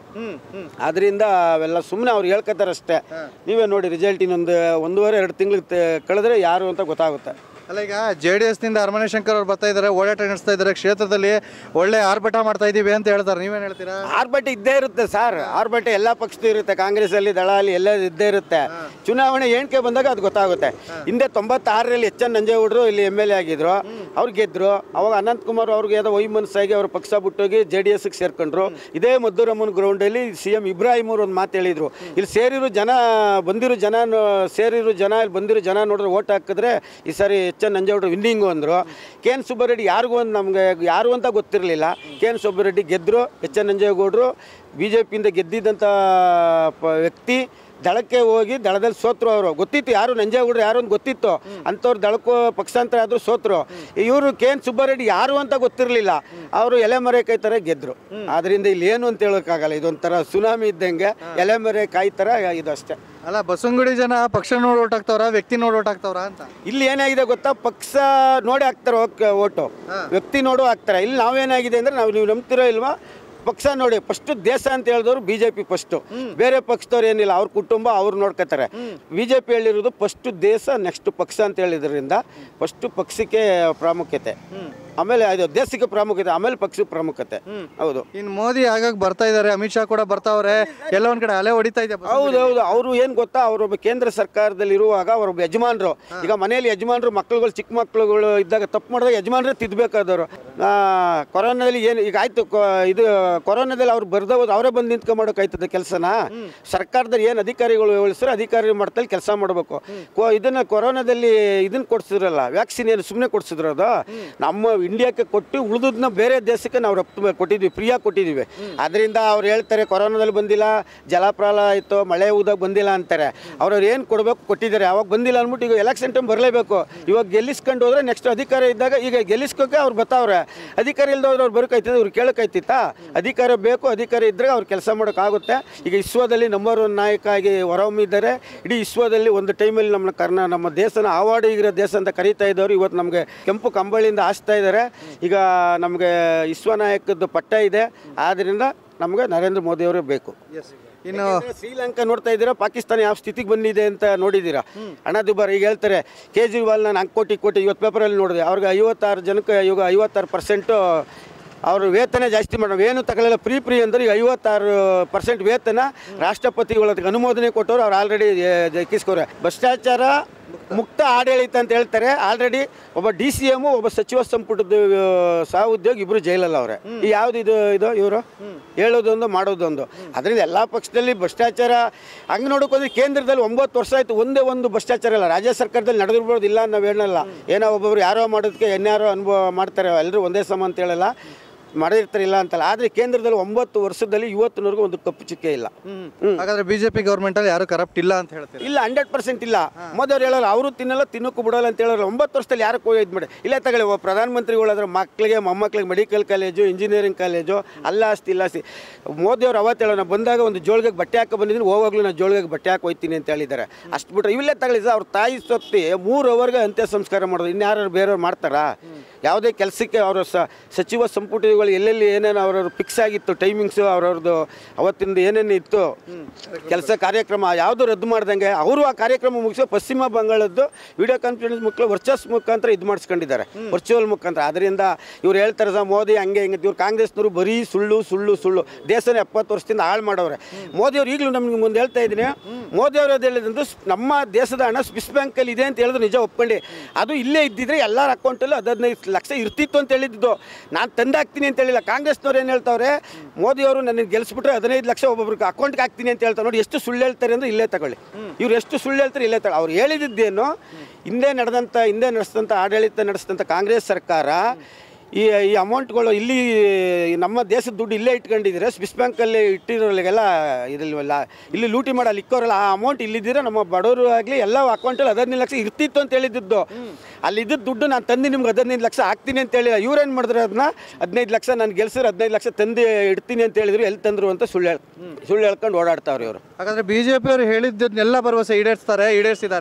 ಅದರಿಂದ ಅವೆಲ್ಲ ಸುಮ್ಮನೆ ಅವ್ರು ಹೇಳ್ಕೊತಾರೆ ಅಷ್ಟೇ ನೀವೇ ನೋಡಿ ರಿಸಲ್ಟ್ ಇನ್ನೊಂದು ಒಂದೂವರೆ ಎರಡು ತಿಂಗಳು ಕಳೆದ್ರೆ ಯಾರು ಅಂತ ಗೊತ್ತಾಗುತ್ತೆ ಅಲ್ಲ ಈಗ ಜೆ ಡಿ ಎಸ್ನಿಂದ ಅರಮನೆ ಶಂಕರ್ ಅವ್ರು ಬರ್ತಾ ಇದ್ದಾರೆ ಓಡಾಟ ನಡೆಸ್ತಾ ಇದ್ದಾರೆ ಕ್ಷೇತ್ರದಲ್ಲಿ ಒಳ್ಳೆ ಆರ್ಭಟ ಮಾಡ್ತಾ ಇದ್ದೀವಿ ಅಂತ ಹೇಳ್ತಾರೆ ನೀವೇನು ಹೇಳ್ತೀರಾ ಆರ್ಭಟ ಇದ್ದೇ ಇರುತ್ತೆ ಸರ್ ಆರ್ಭಟ ಎಲ್ಲ ಪಕ್ಷದ್ದು ಇರುತ್ತೆ ಕಾಂಗ್ರೆಸ್ ಅಲ್ಲಿ ದಳಾಲಿ ಎಲ್ಲ ಇದ್ದೇ ಇರುತ್ತೆ ಚುನಾವಣೆ ಏಣಿಕೆ ಬಂದಾಗ ಅದು ಗೊತ್ತಾಗುತ್ತೆ ಹಿಂದೆ ತೊಂಬತ್ತಾರರಲ್ಲಿ ಎಚ್ ಎನ್ ನಂಜೇಗೌಡರು ಇಲ್ಲಿ ಎಮ್ ಎಲ್ ಎ ಆಗಿದ್ರು ಅವ್ರು ಗೆದ್ರು ಅವಾಗ ಅನಂತ್ ಕುಮಾರ್ ಅವ್ರಿಗೆ ಏನೋ ವೈ ಮನಸ್ಸಾಗಿ ಅವ್ರ ಪಕ್ಷ ಬಿಟ್ಟೋಗಿ ಜೆ ಡಿ ಎಸ್ಗೆ ಸೇರ್ಕೊಂಡ್ರು ಇದೇ ಮದ್ದೂರಮ್ಮನ ಗ್ರೌಂಡಲ್ಲಿ ಸಿ ಎಂ ಇಬ್ರಾಹಿಂ ಅವ್ರು ಒಂದು ಮಾತು ಹೇಳಿದ್ರು ಇಲ್ಲಿ ಸೇರಿರೋ ಜನ ಬಂದಿರೋ ಜನ ನೋ- ಸೇರಿರೋ ಜನ ಇಲ್ಲಿ ಬಂದಿರೋ ಜನ ನೋಡಿದ್ರೆ ಓಟ್ ಹಾಕಿದ್ರೆ ಈ ಸಾರಿ ಎಚ್ ಎನ್ ನಂಜೇಗೌಡರು ವಿನ್ನಿಂಗು ಅಂದರು ಕೆ ಎನ್ ಸುಬ್ಬರೆಡ್ಡಿ ಯಾರಿಗೂ ಒಂದು ನಮಗೆ ಯಾರು ಅಂತ ಗೊತ್ತಿರಲಿಲ್ಲ ಕೆ ಎನ್ ಸುಬ್ಬರೆಡ್ಡಿ ಗೆದ್ದರು ಎಚ್ ಎನ್ ನಂಜೇಗೌಡರು ಬಿ ಜೆ ಪಿಯಿಂದ ಗೆದ್ದಿದ್ದಂಥ ಪ- ವ್ಯಕ್ತಿ ದಳಕ್ಕೆ ಹೋಗಿ ದಳದಲ್ಲಿ ಸೋತ್ರು ಅವರು ಗೊತ್ತಿತ್ತು ಯಾರು ನಂಜೇಗೌಡರು ಯಾರು ಅಂತ ಗೊತ್ತಿತ್ತು ಅಂಥವ್ರು ದಳಕ್ಕೋ ಪಕ್ಷಾಂತರ ಆದರೂ ಸೋತ್ರು ಇವರು ಕೆ ಎನ್ ಸುಬ್ಬಾರೆಡ್ಡಿ ಯಾರು ಅಂತ ಗೊತ್ತಿರಲಿಲ್ಲ ಅವರು ಎಲೆಮರೆ ಕೈ ಥರ ಗೆದ್ರು ಆದ್ರಿಂದ ಇಲ್ಲಿ ಏನು ಅಂತ ಹೇಳೋಕ್ಕಾಗಲ್ಲ ಇದೊಂಥರ ಸುನಾಮಿ ಇದ್ದಂಗೆ ಎಲೆಮರೆ ಕಾಯಿ ಥರ ಇದು ಅಷ್ಟೇ ಅಲ್ಲ ಬಸವನಗುಡಿ ಜನ ಪಕ್ಷ ನೋಡಿ ಓಟ್ ಹಾಕ್ತವ್ರ ವ್ಯಕ್ತಿ ನೋಡಿ ಓಟ್ ಹಾಕ್ತವ್ರ ಅಂತ ಇಲ್ಲಿ ಏನಾಗಿದೆ ಗೊತ್ತಾ ಪಕ್ಷ ನೋಡಿ ಹಾಕ್ತಾರೆ ಓಟ್- ಓಟು ವ್ಯಕ್ತಿ ನೋಡು ಹಾಕ್ತಾರೆ ಇಲ್ಲಿ ನಾವೇನಾಗಿದೆ ಅಂದ್ರೆ ನಾವು ನೀವು ನಂಬ್ತಿರೋ ಇಲ್ವಾ ಪಕ್ಷ ನೋಡಿ ಫಸ್ಟ್ ದೇಶ ಅಂತ ಹೇಳಿದವರು ಬಿ ಜೆ ಪಿ ಫಸ್ಟು ಬೇರೆ ಪಕ್ಷದವ್ರು ಏನಿಲ್ಲ ಅವ್ರ ಕುಟುಂಬ ಅವ್ರು ನೋಡ್ಕೋತಾರೆ ಬಿ ಜೆ ಪಿ ಹೇಳಿರೋದು ಫಸ್ಟ್ ದೇಶ ನೆಕ್ಸ್ಟ್ ಪಕ್ಷ ಅಂತ ಹೇಳಿದ್ರಿಂದ ಫಸ್ಟ್ ಪಕ್ಷಕ್ಕೆ ಪ್ರಾಮುಖ್ಯತೆ ಆಮೇಲೆ ಅದು ದೇಶಕ್ಕೆ ಪ್ರಾಮುಖ್ಯತೆ ಆಮೇಲೆ ಪಕ್ಷಕ್ಕೆ ಪ್ರಾಮುಖ್ಯತೆ ಹೌದು ಇನ್ನು ಮೋದಿ ಆಗಾಗ ಬರ್ತಾ ಇದ್ದಾರೆ ಅಮಿತ್ ಶಾ ಕೂಡ ಬರ್ತಾವ್ರೆ ಎಲ್ಲ ಒಂದ್ ಕಡೆ ಅಲೆ ಹೊಡಿತಾ ಇದೆ ಹೌದು ಹೌದು ಅವರು ಏನು ಗೊತ್ತಾ ಅವರೊಬ್ಬ ಕೇಂದ್ರ ಸರ್ಕಾರದಲ್ಲಿ ಇರುವಾಗ ಅವರೊಬ್ಬ ಯಜಮಾನರು ಈಗ ಮನೆಯಲ್ಲಿ ಯಜಮಾನರು ಮಕ್ಕಳುಗಳು ಚಿಕ್ಕ ಮಕ್ಕಳುಗಳು ಇದ್ದಾಗ ತಪ್ಪು ಮಾಡಿದಾಗ ಯಜಮಾನರೇ ತಿದ್ದಬೇಕಾದವರು ಕೊರೋನಾದಲ್ಲಿ ಏನು ಈಗ ಆಯ್ತು ಕೊ- ಇದು ಕೊರೋನಾದಲ್ಲಿ ಅವ್ರು ಬರ್ದ ಹೋದ್ ಅವರೇ ಬಂದು ನಿಂತ್ಕೊಂಡ್ಮಾಡೋಕಾಯ್ತದೆ ಕೆಲಸನ ಸರ್ಕಾರದಲ್ಲಿ ಏನು ಅಧಿಕಾರಿಗಳು ಹೇಳಿಸ್ತಾರೆ ಅಧಿಕಾರಿ ಮಟ್ಟದಲ್ಲಿ ಕೆಲಸ ಮಾಡಬೇಕು ಕೊ ಇದನ್ನ ಕೊರೋನಾದಲ್ಲಿ ಇದನ್ನ ಕೊಡ್ಸಿದ್ರಲ್ಲ ವ್ಯಾಕ್ಸಿನ್ ಏನು ಸುಮ್ಮನೆ ಕೊಡ್ಸಿದ್ರು ಅದು ನಮ್ಮ ಇಂಡಿಯಾಕ್ಕೆ ಕೊಟ್ಟು ಉಳಿದದನ್ನ ಬೇರೆ ದೇಶಕ್ಕೆ ನಾವು ರಫ್ತು ಕೊಟ್ಟಿದ್ವಿ ಫ್ರೀಯಾಗಿ ಕೊಟ್ಟಿದ್ದೀವಿ ಅದರಿಂದ ಅವ್ರು ಹೇಳ್ತಾರೆ ಕೊರೋನಾದಲ್ಲಿ ಬಂದಿಲ್ಲ ಜಲಪ್ರಳಯ ಆಯಿತು ಮಳೆ ಊದಾಗ ಬಂದಿಲ್ಲ ಅಂತಾರೆ ಅವ್ರವ್ರು ಏನು ಕೊಡಬೇಕು ಕೊಟ್ಟಿದ್ದಾರೆ ಅವಾಗ ಬಂದಿಲ್ಲ ಅಂದ್ಬಿಟ್ಟು ಈಗ ಎಲೆಕ್ಷನ್ ಟೈಮ್ ಬರಲೇಬೇಕು ಇವಾಗ ಗೆಲ್ಲಿಸ್ಕೊಂಡು ಹೋದ್ರೆ ನೆಕ್ಸ್ಟ್ ಅಧಿಕಾರ ಇದ್ದಾಗ ಈಗ ಗೆಲ್ಲಿಸ್ಕೋಕೆ ಅವ್ರು ಬರ್ತಾವ್ರೆ ಅಧಿಕಾರ ಇಲ್ದವ್ರು ಅವ್ರು ಬರೋಕೈತಿದೆ ಅವ್ರು ಕೇಳೋಕೈತಿತ್ತಾ ಅಧಿಕಾರ ಬೇಕು ಅಧಿಕಾರ ಇದ್ದರೆ ಅವ್ರು ಕೆಲಸ ಮಾಡೋಕ್ಕಾಗುತ್ತೆ ಈಗ ವಿಶ್ವದಲ್ಲಿ ನಂಬರ್ ಒನ್ ನಾಯಕ ಆಗಿ ಹೊರಹೊಮ್ಮಿದ್ದಾರೆ ಇಡೀ ವಿಶ್ವದಲ್ಲಿ ಒಂದು ಟೈಮಲ್ಲಿ ನಮ್ಮ ಕರ್ನಾ ನಮ್ಮ ದೇಶನ ಆವಾಡಿಗಿರೋ ದೇಶ ಅಂತ ಕರೀತಾ ಇದ್ದವರು ಇವತ್ತು ನಮಗೆ ಕೆಂಪು ಕಂಬಳಿಯಿಂದ ಹಾಸ್ತಾ ಇದ್ದಾರೆ ಈಗ ನಮಗೆ ವಿಶ್ವ ನಾಯಕದ್ದು ಪಟ್ಟ ಇದೆ ಆದ್ದರಿಂದ ನಮಗೆ ನರೇಂದ್ರ ಮೋದಿ ಅವರೇ ಬೇಕು ಇನ್ನು ಯಾಕಂದ್ರೆ ಶ್ರೀಲಂಕಾ ನೋಡ್ತಾ ಇದ್ದೀರಾ ಪಾಕಿಸ್ತಾನ ಯಾವ ಸ್ಥಿತಿಗೆ ಬಂದಿದೆ ಅಂತ ನೋಡಿದ್ದೀರಾ ಹಣ ದುಬಾರಿ ಈಗ ಹೇಳ್ತಾರೆ ಕೇಜ್ರಿವಾಲ್ ನಾನು ನಾಲ್ಕು ಕೋಟಿ ಕೋಟಿ ಇವತ್ತು ಪೇಪರಲ್ಲಿ ನೋಡಿದೆ ಅವ್ರಿಗೆ ಐವತ್ತಾರು ಜನಕ್ಕೆ ಇವಾಗ ಐವತ್ತಾರು ಪರ್ಸೆಂಟು ಅವರು ವೇತನ ಜಾಸ್ತಿ ಮಾಡೋದು ಏನು ತಗೊಳ್ಳಲ್ಲ ಫ್ರೀ ಫ್ರೀ ಅಂದ್ರೆ ಈಗ ಐವತ್ತಾರು ಪರ್ಸೆಂಟ್ ವೇತನ ರಾಷ್ಟ್ರಪತಿಗಳ ಅನುಮೋದನೆ ಕೊಟ್ಟವರು ಅವ್ರು ಆಲ್ರೆಡಿ ದಕ್ಕಿಸ್ಕೋರೆ ಭ್ರಷ್ಟಾಚಾರ ಮುಕ್ತ ಆಡಳಿತ ಅಂತ ಹೇಳ್ತಾರೆ ಆಲ್ರೆಡಿ ಒಬ್ಬ ಡಿ ಸಿ ಎಮ್ ಒಬ್ಬ ಸಚಿವ ಸಂಪುಟದ ಆ, ಸಹ ಉದ್ಯೋಗಿ ಇಬ್ರು ಜೈಲಲ್ಲಿ ಅವ್ರೆ ಈ ಯಾವ್ದು ಇದು ಇದು ಇವರು ಹೇಳೋದೊಂದು ಮಾಡೋದೊಂದು ಅದರಿಂದ ಎಲ್ಲ ಪಕ್ಷದಲ್ಲಿ ಭ್ರಷ್ಟಾಚಾರ ಹಂಗೆ ನೋಡೋಕೋದ್ರೆ ಕೇಂದ್ರದಲ್ಲಿ ಒಂಬತ್ತು ವರ್ಷ ಆಯ್ತು ಒಂದೇ ಒಂದು ಭ್ರಷ್ಟಾಚಾರ ಇಲ್ಲ ರಾಜ್ಯ ಸರ್ಕಾರದಲ್ಲಿ ನಡೆದಿರ್ಬೋದು ಇಲ್ಲ ನಾವು ಹೇಳಲ್ಲ ಏನೋ ಒಬ್ಬೊಬ್ರು ಯಾರೋ ಮಾಡೋದಕ್ಕೆ ಎನ್ಯಾರೋ ಅನುಭವ ಮಾಡ್ತಾರೆ ಎಲ್ಲರೂ ಒಂದೇ ಸಮ ಅಂತ ಹೇಳಲ್ಲ ಮಾಡಿರ್ತಾರೆ ಇಲ್ಲ ಅಂತಲ್ಲ ಆದರೆ ಕೇಂದ್ರದಲ್ಲಿ ಒಂಬತ್ತು ವರ್ಷದಲ್ಲಿ ಇವತ್ತಿನವರೆಗೂ ಒಂದು ಕಪ್ಪು ಚುಕ್ಕೆ ಇಲ್ಲ ಹಾಗಾದ್ರೆ ಬಿಜೆಪಿ ಗೌರ್ಮೆಂಟ್ ಅಲ್ಲಿ ಯಾರು ಕರಪ್ಟ್ ಇಲ್ಲ ಅಂತ ಹೇಳ್ತೀರಾ ಇಲ್ಲ ಹಂಡ್ರೆಡ್ ಪರ್ಸೆಂಟ್ ಇಲ್ಲ ಮೋದಿ ಅವ್ರು ಹೇಳಲ್ಲ ಅವರು ತಿನ್ನಲ್ಲ ತಿನ್ನೋಕ್ಕೂ ಬಿಡಲ್ಲ ಅಂತ ಹೇಳೋರು ಒಂಬತ್ತು ವರ್ಷದಲ್ಲಿ ಯಾರು ಹೋಗಿ ಇದು ಮಾಡಿ ಇಲ್ಲೇ ತಗೊಳ್ಳಿ ಒಬ್ಬ ಪ್ರಧಾನಮಂತ್ರಿಗಳಾದ್ರೆ ಮಕ್ಕಳಿಗೆ ಮೊಮ್ಮಕ್ಕಳಿಗೆ ಮೆಡಿಕಲ್ ಕಾಲೇಜು ಇಂಜಿನಿಯರಿಂಗ್ ಕಾಲೇಜು ಅಲ್ಲ ಆಸ್ತಿ ಇಲ್ಲ ಆಸ್ತಿ ಮೋದಿ ಅವ್ರು ಅವತ್ತು ಹೇಳೋ ನಾನು ಬಂದಾಗ ಒಂದು ಜೋಳಿಗೆ ಬಟ್ಟೆ ಹಾಕಿ ಬಂದಿದ್ದೀನಿ ಹೋವಾಗಲೂ ನಾನು ಜೋಳಿಗೆ ಬಟ್ಟೆ ಹಾಕಿ ಹೋಯ್ತೀನಿ ಅಂತ ಹೇಳಿದ್ದಾರೆ ಅಷ್ಟು ಬಿಟ್ರೆ ಇಲ್ಲೇ ತಗೊಳ್ಳಿ ಸರ್ ಅವ್ರ ತಾಯಿ ಸೊತ್ತಿ ಮೂರು ಅವರ್ಗೆ ಅಂತ್ಯ ಸಂಸ್ಕಾರ ಮಾಡೋದು ಇನ್ಯಾರು ಬೇರೆಯವ್ರು ಮಾಡ್ತಾರಾ ಯಾವುದೇ ಕೆಲಸಕ್ಕೆ ಅವರ ಸ ಸಚಿವ ಸಂಪುಟಗಳು ಎಲ್ಲೆಲ್ಲಿ ಏನೇನು ಅವ್ರವ್ರ ಫಿಕ್ಸ್ ಆಗಿತ್ತು ಟೈಮಿಂಗ್ಸು ಅವ್ರವ್ರದ್ದು ಅವತ್ತಿಂದ ಏನೇನು ಇತ್ತು ಕೆಲಸ ಕಾರ್ಯಕ್ರಮ ಯಾವುದು ರದ್ದು ಮಾಡ್ದಂಗೆ ಅವರು ಆ ಕಾರ್ಯಕ್ರಮ ಮುಗಿಸೋ ಪಶ್ಚಿಮ ಬಂಗಾಳದ್ದು ವಿಡಿಯೋ ಕಾನ್ಫರೆನ್ಸ್ ಮುಖ ವರ್ಚಸ್ ಮುಖಾಂತರ ಇದು ಮಾಡಿಸ್ಕೊಂಡಿದ್ದಾರೆ ವರ್ಚುವಲ್ ಮುಖಾಂತರ ಅದರಿಂದ ಇವ್ರು ಹೇಳ್ತಾರೆ ಸರ್ ಮೋದಿ ಹಂಗೆ ಹಿಂಗೆ ಇವ್ರು ಕಾಂಗ್ರೆಸ್ನವರು ಬರೀ ಸುಳ್ಳು ಸುಳ್ಳು ಸುಳ್ಳು ದೇಶನ ಎಪ್ಪತ್ತು ವರ್ಷದಿಂದ ಹಾಳು ಮಾಡವ್ರೆ ಮೋದಿ ಅವ್ರು ಈಗಲೂ ನಮ್ಗೆ ಮುಂದೆ ಹೇಳ್ತಾ ಇದ್ದೀನಿ ಮೋದಿ ಅವರು ಅದು ಹೇಳಿದಂದು ಸ್- ನಮ್ಮ ದೇಶದ ಹಣ ಸ್ವಿಸ್ ಬ್ಯಾಂಕಲ್ಲಿ ಇದೆ ಅಂತ ಹೇಳಿದ್ರು ನಿಜ ಒಪ್ಕೊಂಡು ಅದು ಇಲ್ಲೇ ಇದ್ದಿದ್ರೆ ಎಲ್ಲರ ಅಕೌಂಟಲ್ಲೂ ಹದಿನೈದು ಲಕ್ಷ ಇರ್ತಿತ್ತು ಅಂತ ಹೇಳಿದ್ದು ನಾನು ತಂದಾಕ್ತೀನಿ ಅಂತ ಹೇಳಿಲ್ಲ ಕಾಂಗ್ರೆಸ್ನವ್ರು ಏನು ಹೇಳ್ತಾವ್ರೆ ಮೋದಿ ಅವರು ನನಗೆ ಗೆಲ್ಸ್ಬಿಟ್ರೆ ಹದಿನೈದು ಲಕ್ಷ ಒಬ್ಬೊಬ್ರಿಗೆ ಅಕೌಂಟ್ಗೆ ಹಾಕ್ತೀನಿ ಅಂತ ಹೇಳ್ತಾರೆ ನೋಡಿ ಎಷ್ಟು ಸುಳ್ಳು ಹೇಳ್ತಾರೆ ಅಂದ್ರೆ ಇಲ್ಲೇ ತಗೊಳ್ಳಿ ಇವ್ರು ಎಷ್ಟು ಸುಳ್ಳು ಹೇಳ್ತಾರೆ ಇಲ್ಲೇ ತಗೊಳ್ಳಿ ಅವ್ರು ಹೇಳಿದ್ದೇನು ಹಿಂದೆ ನಡೆದಂಥ ಹಿಂದೆ ನಡೆಸಿದಂಥ ಆಡಳಿತ ನಡೆಸಿದಂಥ ಕಾಂಗ್ರೆಸ್ ಸರ್ಕಾರ ಈ ಈ ಅಮೌಂಟ್ಗಳು ಇಲ್ಲಿ ನಮ್ಮ ದೇಶದ ದುಡ್ಡು ಇಲ್ಲೇ ಇಟ್ಕೊಂಡಿದ್ದೀರಾ ಸ್ವಿಸ್ ಬ್ಯಾಂಕಲ್ಲಿ ಇಟ್ಟಿರೋರಿಗೆಲ್ಲ ಇದಿಲ್ವಲ್ಲ ಇಲ್ಲಿ ಲೂಟಿ ಮಾಡಲ್ಲ ಇಕ್ಕೋರಲ್ಲ ಆ ಅಮೌಂಟ್ ಇಲ್ಲಿದ್ದೀರಾ ನಮ್ಮ ಬಡವರು ಆಗಲಿ ಎಲ್ಲ ಅಕೌಂಟಲ್ಲಿ ಹದಿನೈದು ಲಕ್ಷ ಇರ್ತಿತ್ತು ಅಂತ ಹೇಳಿದ್ದು ಅಲ್ಲಿ ಇದ್ದ ದುಡ್ಡು ನಾನು ತಂದು ನಿಮ್ಗೆ ಹದಿನೈದು ಲಕ್ಷ ಹಾಕ್ತೀನಿ ಅಂತ ಹೇಳಿಲ್ಲ ಇವ್ರೇನು ಮಾಡಿದ್ರು ಅದನ್ನ ಹದಿನೈದು ಲಕ್ಷ ನಾನು ಗೆಲ್ಸಿದ್ರೆ ಹದಿನೈದು ಲಕ್ಷ ತಂದು ಇಡ್ತೀನಿ ಅಂತ ಹೇಳಿದ್ರು ಎಲ್ಲಿ ತಂದರು ಅಂತ ಸುಳ್ಳು ಹೇಳ್ ಸುಳ್ಳು ಹೇಳ್ಕೊಂಡು ಓಡಾಡ್ತಾವ್ರೆ ಇವರು ಹಾಗಾದ್ರೆ ಬಿಜೆಪಿ ಅವರು ಹೇಳಿದ್ದನ್ನೆಲ್ಲ ಭರವಸೆ ಈಡೇರಿಸ್ತಾರೆ ಈಡೇರಿಸಿದ್ದಾರೆ